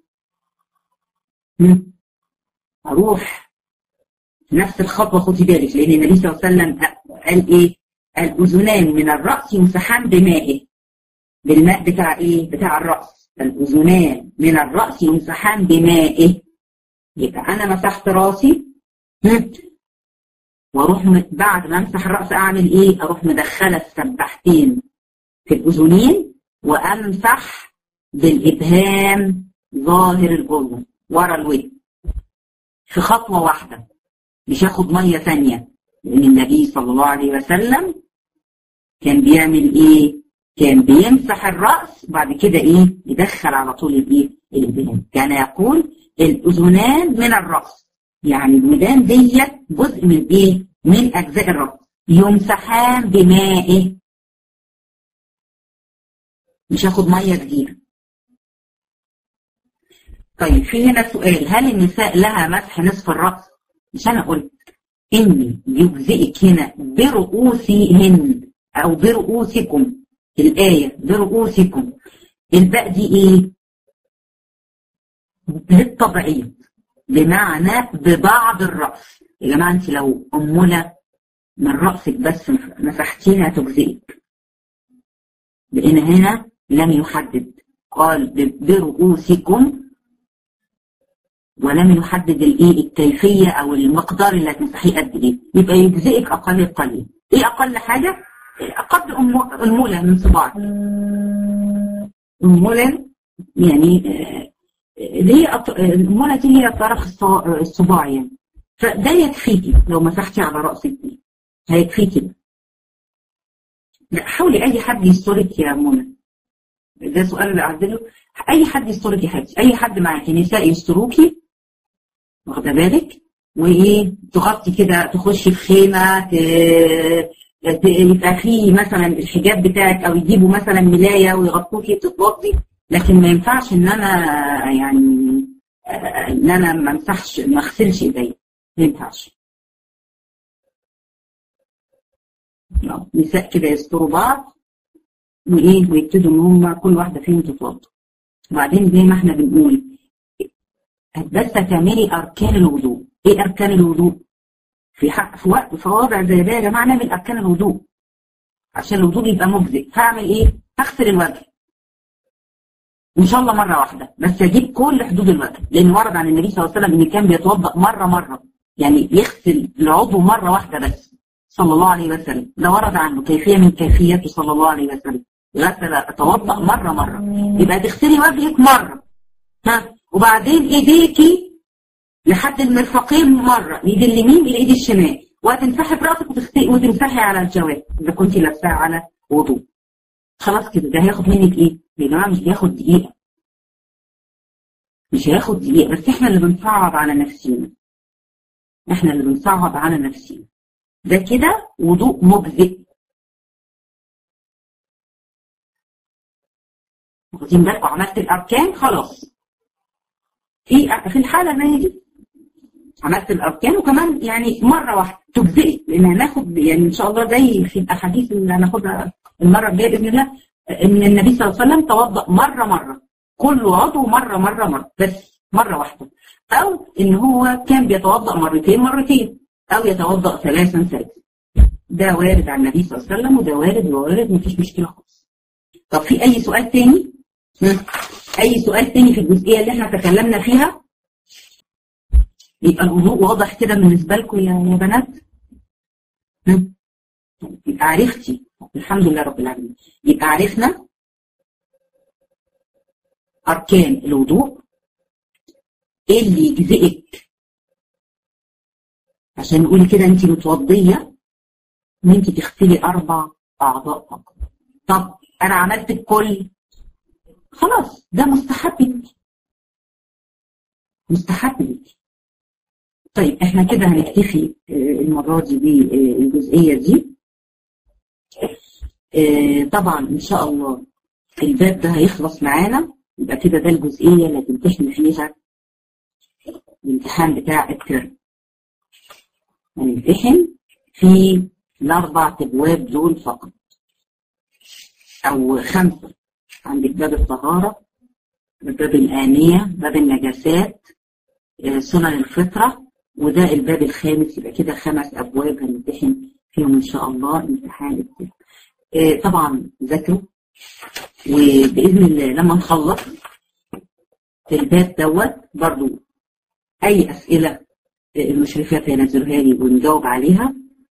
أروح نفس الخطوة خدي بالك لأن النبي صلى الله عليه وسلم قال إيه؟ الأذنان من الرأس يمسحان بمائه بالماء بتاع إيه؟ بتاع الرأس الأذنان من الرأس يمسحان بمائه يبقى أنا مسحت راسي واروح بعد ما امسح الرأس أعمل إيه؟ أروح مدخلة السباحتين في الأذنين وأمسح بالإبهام ظاهر الأذن ورا الودن في خطوة واحدة مش هاخد مية ثانية لأن النبي صلى الله عليه وسلم كان بيعمل ايه كان بيمسح الرأس بعد كده ايه يدخل على طول الايه الودان كان يقول الاذنان من الرأس يعني الودان ديت جزء من ايه من اجزاء الرأس يمسحان بماء مش هاخد ميه كتير طيب في هنا سؤال هل النساء لها مسح نصف الرأس مش انا قلت اني يجزئك هنا برؤوسهن او برؤوسكم الآية برؤوسكم الباء دي ايه للطبعية بمعنى ببعض الرأس يا جماعة انت لو أمولة من رأسك بس مسحتيها تجزئك لأن هنا لم يحدد قال برؤوسكم ولم يحدد الايه الكيفية او المقدار اللي هتمسحيه قد ايه يبقى يجزئك اقل القليل ايه اقل حاجة قد أنمولة من صباعك أنمولة يعني اللي هي الأنمولة دي هي طرف الصباع يعني فده يكفيكي لو مسحتي على رأسك دي هيكفيكي لا حاولي أي حد يسترك يا منى ده سؤال اللي أعدله أي حد يسترك يا حبيبتي أي حد معاكي نساء يستروكي واخدة بالك وإيه تغطي كده تخشي في خيمة يبقى فيه مثلا الحجاب بتاعك او يجيبوا مثلا ملايه ويغطوكي تتوضي لكن ما ينفعش ان انا يعني ان انا ما امسحش ما اغسلش ايديا ما ينفعش نساء كده يستروا بعض وايه ويبتدوا ان هم كل واحده فيهم تتوضا وبعدين زي ما احنا بنقول بس هتعملي اركان الوضوء ايه اركان الوضوء في حق في وقت في وضع زي ده يا جماعه نعمل اركان الوضوء عشان الوضوء يبقى مجزئ هعمل ايه؟ هغسل الوجه ان شاء الله مره واحده بس اجيب كل حدود الوجه لان ورد عن النبي صلى الله عليه وسلم ان كان بيتوضا مره مره يعني يغسل العضو مره واحده بس صلى الله عليه وسلم ده ورد عنه كيفيه من كيفيته صلى الله عليه وسلم غسل توضا مره مره يبقى تغسلي وجهك مره ها وبعدين ايديكي لحد المرفقين مرة ايد اليمين الايد الشمال وهتمسحي براسك وتمسحي على الجواب اذا كنت لابساها على وضوء خلاص كده ده هياخد منك ايه يا جماعه مش بياخد دقيقه مش هياخد دقيقه بس احنا اللي بنصعب على نفسينا احنا اللي بنصعب على نفسينا ده كده وضوء مجزئ واخدين بالكم عملت الاركان خلاص في في الحاله ما هي دي عملت الاركان وكمان يعني مره واحده تجزئي لان هناخد يعني ان شاء الله زي في الاحاديث اللي هناخدها المره الجايه باذن الله ان النبي صلى الله عليه وسلم توضا مره مره كل عضو مره مره مره بس مره واحده او ان هو كان بيتوضا مرتين مرتين او يتوضا ثلاثا ثلاثا ده وارد عن النبي صلى الله عليه وسلم وده وارد ووارد مفيش مشكله خالص طب في اي سؤال تاني؟ اي سؤال تاني في الجزئيه اللي احنا تكلمنا فيها؟ يبقى الوضوء واضح كده بالنسبه لكم يا يا بنات يبقى عرفتي الحمد لله رب العالمين يبقى عرفنا اركان الوضوء ايه اللي يجزئك عشان نقول كده انت متوضيه ان انت تغسلي اربع اعضاء فقط طب انا عملت الكل خلاص ده مستحب لك مستحب لك طيب احنا كده هنكتفي المرة دي بالجزئية دي طبعا ان شاء الله الباب ده هيخلص معانا يبقى كده ده الجزئية اللي هتمتحن فيها الامتحان بتاع الترم هنمتحن في الأربع أبواب دول فقط أو خمسة عندك باب الطهارة باب الآنية باب النجاسات سنن الفطرة وده الباب الخامس يبقى كده خمس أبواب هنمتحن فيهم إن شاء الله امتحان الترم طبعا ذاكروا وبإذن الله لما نخلص الباب دوت برضو أي أسئلة المشرفات هينزلوها لي ونجاوب عليها